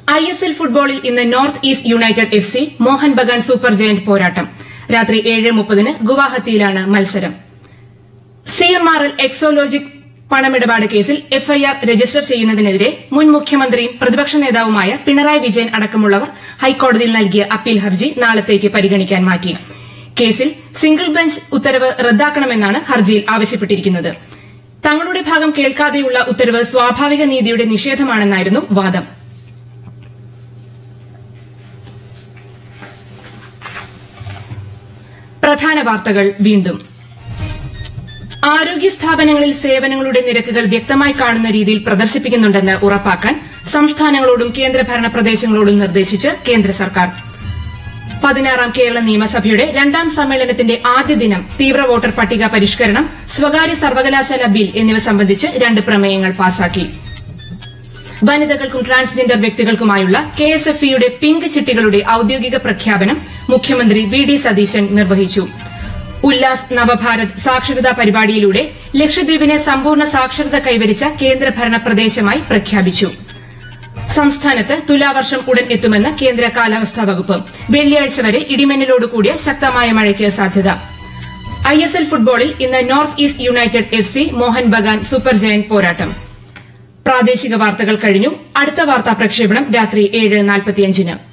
I S L ഫുട്ബോളിൽ ഇന്ന് north east united F C Mohun Bagan super giant പോരാട്ടം രാത്രി ഏഴ് മുപ്പതിന് ഗുവാഹത്തിയിലാണ് മത്സരം C M R L Exalogic പണമിടപാട് കേസിൽ എഫ്ഐആർ രജിസ്റ്റർ ചെയ്യുന്നതിനെതിരെ മുൻ മുഖ്യമന്ത്രിയും പ്രതിപക്ഷ നേതാവുമായ പിണറായി വിജയൻ അടക്കമുള്ളവർ ഹൈക്കോടതിയിൽ നൽകിയ അപ്പീൽ ഹർജി നാളത്തേക്ക് പരിഗണിക്കാൻ മാറ്റി കേസിൽ സിംഗിൾ ബെഞ്ച് ഉത്തരവ് റദ്ദാക്കണമെന്നാണ് ഹർജിയിൽ ആവശ്യപ്പെട്ടിരിക്കുന്നത് തങ്ങളുടെ ഭാഗം കേൾക്കാതെയുള്ള ഉത്തരവ് സ്വാഭാവിക നീതിയുടെ നിഷേധമാണെന്നായിരുന്നു വാദം പ്രധാന വാർത്തകൾ വീണ്ടും ആരോഗ്യ സ്ഥാപനങ്ങളിൽ സേവനങ്ങളുടെ നിരക്കുകൾ വ്യക്തമായി കാണുന്ന രീതിയിൽ പ്രദർശിപ്പിക്കുന്നുണ്ടെന്ന് ഉറപ്പാക്കാൻ സംസ്ഥാനങ്ങളോടും കേന്ദ്രഭരണ പ്രദേശങ്ങളോടും നിർദ്ദേശിച്ച് കേന്ദ്ര സർക്കാർ പതിനാറാം കേരള നിയമസഭയുടെ രണ്ടാം സമ്മേളനത്തിന്റെ ആദ്യ ദിനം തീവ്ര വോട്ടർ പട്ടിക പരിഷ്കരണം സ്വകാര്യ സർവകലാശാല ബിൽ എന്നിവ സംബന്ധിച്ച് രണ്ട് പ്രമേയങ്ങൾ പാസാക്കി വനിതകൾക്കും ട്രാൻസ്ജെൻഡർ വ്യക്തികൾക്കുമായുള്ള കെ എസ് എഫ് ഇയുടെ പിങ്ക് ചിട്ടികളുടെ ഔദ്യോഗിക പ്രഖ്യാപനം മുഖ്യമന്ത്രി വി ഡി സതീശൻ നിർവഹിച്ചു ഉല്ലാസ് നവഭാരത് സാക്ഷരതാ പരിപാടിയിലൂടെ ലക്ഷദ്വീപിനെ സമ്പൂർണ്ണ സാക്ഷരത കൈവരിച്ച കേന്ദ്രഭരണ പ്രദേശമായി പ്രഖ്യാപിച്ചു സംസ്ഥാനത്ത് തുലാവർഷം ഉടൻ എത്തുമെന്ന് കേന്ദ്ര കാലാവസ്ഥാ വകുപ്പ് വെള്ളിയാഴ്ച വരെ ഇടിമിന്നലോട് കൂടിയ ശക്തമായ മഴയ്ക്ക് സാധ്യത ഐ എസ് എൽ ഫുട്ബോളിൽ ഇന്ന് north east united F C Mohun Bagan super giant പോരാട്ടം പ്രാദേശിക വാർത്തകൾ കഴിഞ്ഞു അടുത്ത വാർത്താ പ്രക്ഷേപണം രാത്രി ഏഴ് നാൽപ്പത്തിയഞ്ചിന്